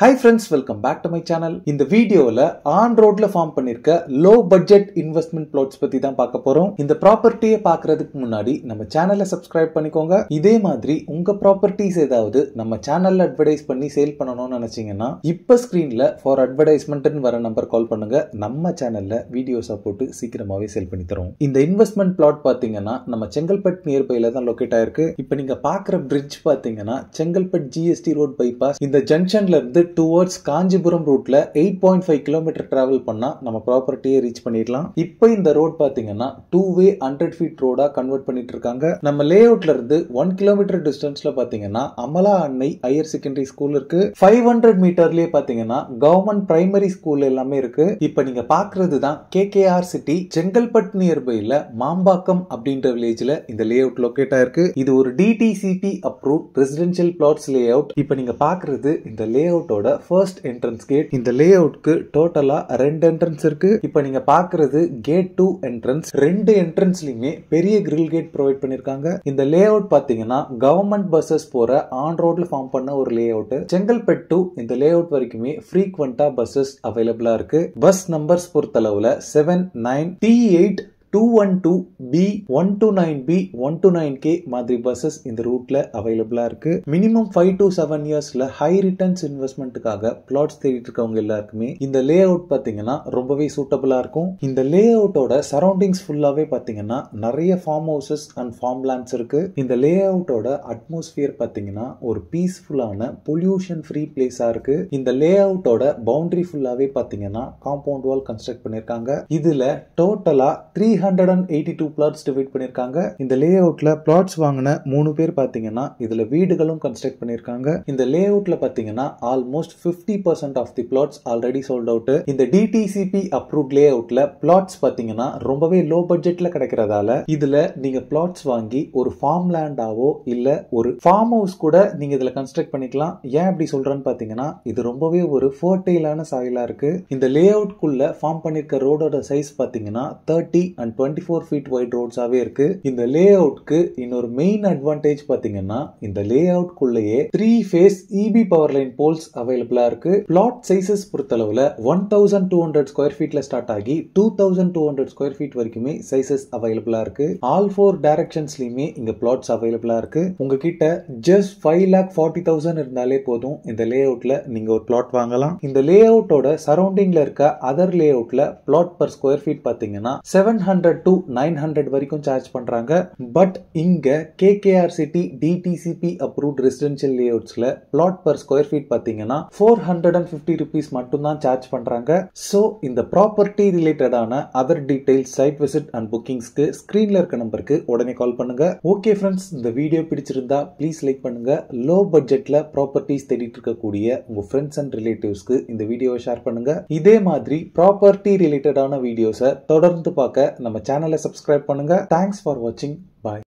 hi friends welcome back to my channel இந்த வீடியோவில் on ரோட்ல ஃபார்ம் பண்ணிருக்க லோ பட்ஜெட் இன்வெஸ்ட்மெண்ட் பிளாட்ஸ் பத்தி தான் பார்க்க போறோம் இந்த ப்ராப்பர்ட்டியை பார்க்கறதுக்கு முன்னாடி நம்ம சேனலை சப்ஸ்கிரைப் பண்ணிக்கோங்க இதே மாதிரி உங்க ப்ராப்பர்ட்டிஸ் ஏதாவது நம்ம சேனல்ல அட்வர்டைஸ் பண்ணி சேல் பண்ணணும்னு நினைச்சீங்கன்னா இப்ப ஸ்கிரீன்ல ஃபார் அட்வர்டைஸ்மெண்ட்னு வர நம்பர் கால் பண்ணுங்க நம்ம சேனல்ல வீடியோஸை போட்டு சீக்கிரமாவே சேல் பண்ணி தரோம் இந்த இன்வெஸ்ட்மெண்ட் பிளாட் பாத்தீங்கன்னா நம்ம செங்கல்பட் நியர்பைல தான் லொக்கேட் ஆயிருக்கு இப்போ நீங்க பாக்குற பிரிட்ஜ் பாத்தீங்கன்னா செங்கல்பட் ஜிஎஸ்டி ரோட் பைபாஸ் இந்த ஜங்ஷன்ல இருந்து டுவர்ட்ஸ் காஞ்சிபுரம் ரூட்ல eight point five kilometre travel பண்ணா நம்ம ப்ராப்பர்ட்டியை ரீச் பண்ணிடலாம் இப்போ இந்த ரோட் பாத்தீங்கன்னா டூ வே ஹண்ட்ரட் ஃபீட் ரோடா கன்வெர்ட் பண்ணிட்டு இருக்காங்க நம்ம லே அவுட்ல இருந்து ஒன் கிலோமீட்டர் டிஸ்டன்ஸ்ல பாத்தீங்கன்னா Amala Annai higher secondary school இருக்கு ஃபைவ் ஹண்ட்ரட் மீட்டர்லயே பாத்தீங்கன்னா கவர்மெண்ட் பிரைமரி ஸ்கூல் எல்லாமே இருக்கு இப்போ நீங்க பாக்குறது தான் கேகேஆர் சிட்டி செங்கல்பட் நியர்பைல மாம்பாக்கம் அப்படின்ற வில்லேஜ்ல இந்த லே அவுட் லொக்கேட் ஆயிருக்கு இது ஒரு DTCP approve residential plots layout இப்போ நீங்க பாக்குறது இந்த லே அவுட்டோட ஃபர்ஸ்ட் என்ட்ரன்ஸ் கேட் இந்த லே அவுட்க்கு டோட்டலா ரெண்டு என்ட்ரன்ஸ் இருக்கு இப்போ நீங்க பாக்குறது கேட் டூ என்ட்ரன்ஸ் ரெண்டு என்ட்ரன்ஸ்லயுமே பெரிய கிரில் கேட் ப்ரொவைட் பண்ணிருக்காங்க இந்த லே அவுட் பாத்தீங்கன்னா கவர்மெண்ட் பஸ்ஸஸ் போற ஆன் ரோட்ல ஃபார்ம் பண்ண ஒரு லே அவுட் செங்கல்பட் டு இந்த லே அவுட் வரைக்குமே ஃப்ரீக்வெண்டா பஸ்ஸஸ் அவைலபிளா இருக்கு பஸ் நம்பர்ஸ் பொறுத்தளவுல seven nine D eight two one two B one two nine B one two nine K மாதிரி பஸ்ஸஸ் இந்த ரூட்ல அவைலபிளா இருக்கு மினிமம் ஃபைவ் டு செவன் இயர்ஸ்ல ஹை ரிட்டர்ன்ஸ் இன்வெஸ்ட்மெண்ட்டுக்காக பிளாட்ஸ் தேடிட்டு இருக்கவங்க எல்லாருக்குமே இந்த லே அவுட் பாத்தீங்கன்னா ரொம்பவே சூட்டபிளா இருக்கும் இந்த லே அவுட்டோட சரௌண்டிங்ஸ் ஃபுல்லாவே பாத்தீங்கன்னா நிறைய farm houses and farm lands இருக்கு இந்த லே அவுட்டோட அட்மாஸ்பியர் பாத்தீங்கன்னா ஒரு பீஸ்ஃபுல்லான பொல்யூஷன் ஃப்ரீ பிளேஸா இருக்கு இந்த லே அவுட்டோட பவுண்டரி ஃபுல்லாவே பாத்தீங்கன்னா காம்பவுண்ட் வால் கன்ஸ்ட்ரக்ட் பண்ணிருக்காங்க இதுல டோட்டலா three hundred and eighty two plots divide பண்ணிருக்காங்க இந்த லே அவுட்ல பிளாட்ஸ் வாங்கின மூணு பேர் பாத்தீங்கன்னா இதுல வீடுகளும் கன்ஸ்ட்ரக்ட் பண்ணிருக்காங்க இந்த லே அவுட்ல பாத்தீங்கன்னா almost fifty percent of the plots already sold out இந்த டிடிசிபி அப்ரூவ்ட் லே அவுட்ல பிளாட்ஸ் பாத்தீங்கன்னா ரொம்பவே லோ பட்ஜெட்ல கிடைக்கிறதால இதுல நீங்க பிளாட்ஸ் வாங்கி ஒரு ஃபார்ம் லேண்டாவோ இல்ல ஒரு ஃபார்ம் ஹவுஸ் கூட நீங்க இதுல கன்ஸ்ட்ரக்ட் பண்ணிக்கலாம் ஏன் அப்படி சொல்றேன்னு பாத்தீங்கன்னா இது ரொம்பவே ஒரு ஃபர்டைலான சாயிலா இருக்கு இந்த லே அவுட்குள்ள ஃபார்ம் பண்ணிருக்க ரோடோட சைஸ் பாத்தீங்கன்னா thirty and twenty four feet wide ரோட்ஸாவே இருக்கு இந்த லே அவுட்க்கு இன்னொரு மெயின் அட்வான்டேஜ் பாத்தீங்கன்னா இந்த லே அவுட்குள்ளேயே three phase EB power line poles அவைலபிளா இருக்கு பிளாட் சைசஸ் பொறுத்தளவுல one thousand two hundred square ஃபீட்ல ஸ்டார்ட் ஆகி two thousand two hundred square feet வரைக்குமே சைசஸ் அவைலபிளா இருக்கு ஆல் ஃபோர் டைரக்ஷன்ஸ்லயுமே இங்க பிளாட்ஸ் அவைலபிளா இருக்கு உங்ககிட்ட just five lakh forty thousand இருந்தாலே போதும் இந்த லே அவுட்ல நீங்க ஒரு பிளாட் வாங்கலாம் இந்த லே அவுட்டோட சரௌண்டிங்ல இருக்க அதர் லே அவுட்ல பிளாட் பர் ஸ்கொயர் ஃபீட் பாத்தீங்கன்னா seven hundred to nine hundred வரைக்கும் சார்ஜ் பண்றாங்க பட் இங்க KKR city DTCP approved residential லேஅவுட்ஸ்ல பிளாட் பர் ஸ்கொயர் ஃபீட் பாத்தீங்கன்னா four hundred and fifty rupees மட்டும் தான் சார்ஜ் பண்றாங்க ஸோ இந்த ப்ராப்பர்ட்டி ரிலேட்டடான other details site visit and புக்கிங்ஸ்க்கு ஸ்கிரீன்ல இருக்க நம்பருக்கு உடனே கால் பண்ணுங்க ஓகே ஃப்ரெண்ட்ஸ் இந்த வீடியோ பிடிச்சிருந்தா ப்ளீஸ் லைக் பண்ணுங்க லோ பட்ஜெட்ல ப்ராப்பர்ட்டிஸ் தேடிட்டு இருக்கக்கூடிய உங்க ஃப்ரெண்ட்ஸ் அண்ட் ரிலேட்டிவ்ஸ்க்கு இந்த வீடியோவை ஷேர் பண்ணுங்க இதே மாதிரி ப்ராப்பர்ட்டி ரிலேட்டடான வீடியோஸை தொடர்ந்து பார்க்க நம்ம சேனலை சப்ஸ்கிரைப் பண்ணுங்க தேங்க்ஸ் ஃபார் வாட்சிங் பாய்